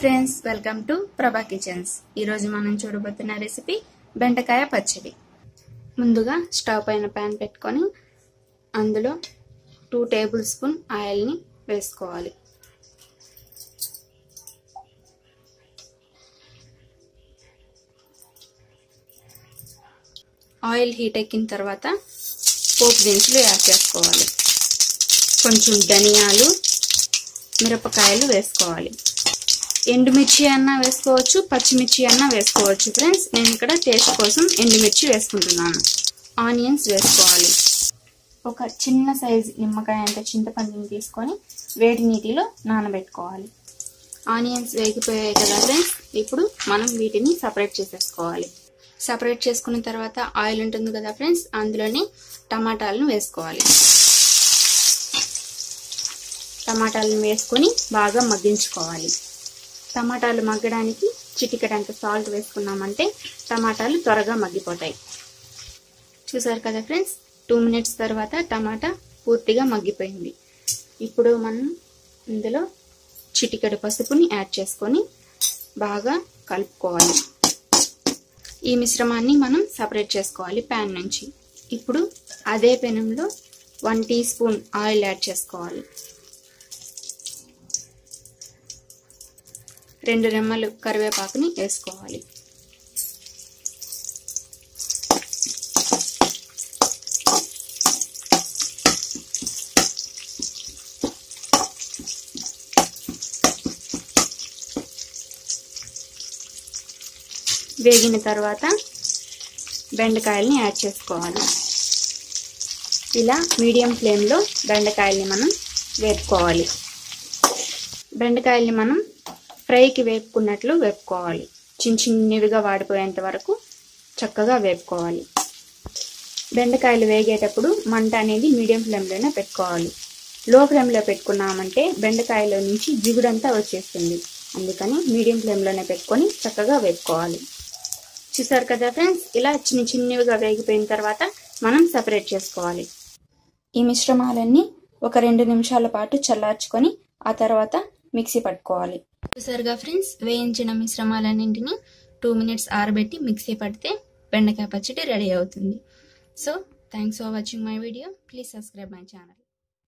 friends welcome to Prabha kitchens ఈరోజు మనం చూడబోతున్న recipe బెండకాయ పచ్చడి ముందుగా స్టవ్ పైన ప్యాన్ పెట్టుకొని అందులో టూ టేబుల్ స్పూన్ ఆయిల్ని వేసుకోవాలి ఆయిల్ హీట్ ఎక్కిన తర్వాత పోపు దినుసులు యాడ్ చేసుకోవాలి కొంచెం ధనియాలు మిరపకాయలు వేసుకోవాలి ఎండుమిర్చి అన్న వేసుకోవచ్చు పచ్చిమిర్చి అన్న వేసుకోవచ్చు ఫ్రెండ్స్ నేను ఇక్కడ టేస్ట్ కోసం ఎండుమిర్చి వేసుకుంటున్నాను ఆనియన్స్ వేసుకోవాలి ఒక చిన్న సైజ్ నిమ్మకాయ అంటే చింతపండుని తీసుకొని వేడి నీటిలో నానబెట్టుకోవాలి ఆనియన్స్ వేగిపోయాయి కదా ఫ్రెండ్స్ ఇప్పుడు మనం వీటిని సపరేట్ చేసేసుకోవాలి సపరేట్ చేసుకున్న తర్వాత ఆయిల్ ఉంటుంది కదా ఫ్రెండ్స్ అందులోని టమాటాలను వేసుకోవాలి టమాటాలను వేసుకొని బాగా మగ్గించుకోవాలి టమాటాలు మగ్గడానికి చిటికెడంత సాల్ట్ వేసుకున్నామంటే టమాటాలు త్వరగా మగ్గిపోతాయి చూసారు కదా ఫ్రెండ్స్ టూ మినిట్స్ తర్వాత టమాటా పూర్తిగా మగ్గిపోయింది ఇప్పుడు మనం ఇందులో చిటికెడు పసుపుని యాడ్ చేసుకొని బాగా కలుపుకోవాలి ఈ మిశ్రమాన్ని మనం సపరేట్ చేసుకోవాలి ప్యాన్ నుంచి ఇప్పుడు అదే పెనంలో one teaspoon oil add చేసుకోవాలి రెండు రెమ్మలు కరివేపాకుని వేసుకోవాలి వేగిన తర్వాత బెండకాయల్ని యాడ్ చేసుకోవాలి ఇలా మీడియం ఫ్లేమ్లో బెండకాయల్ని మనం వేపుకోవాలి బెండకాయల్ని మనం ఫ్రైకి వేపుకున్నట్లు వేపుకోవాలి చిన్న చిన్నవిగా వాడిపోయేంత వరకు చక్కగా వేపుకోవాలి బెండకాయలు వేగేటప్పుడు మంట అనేది మీడియం ఫ్లేమ్లోనే పెట్టుకోవాలి లో ఫ్లేమ్లో పెట్టుకున్నామంటే బెండకాయలో నుంచి జిగుడంతా వచ్చేస్తుంది అందుకని మీడియం ఫ్లేమ్లోనే పెట్టుకొని చక్కగా వేపుకోవాలి చూసారు కదా ఫ్రెండ్స్ ఇలా చిన్న చిన్నవిగా వేగిపోయిన తర్వాత మనం సపరేట్ చేసుకోవాలి ఈ మిశ్రమాలన్నీ ఒక రెండు నిమిషాల పాటు చల్లార్చుకొని ఆ తర్వాత మిక్సీ పట్టుకోవాలి చూసారుగా ఫ్రెండ్స్ వేయించిన మిశ్రమాలన్నింటినీ టూ మినిట్స్ ఆరబెట్టి మిక్సీ పడితే బెండకాయ పచ్చడి రెడీ అవుతుంది so thanks for watching my video please subscribe my channel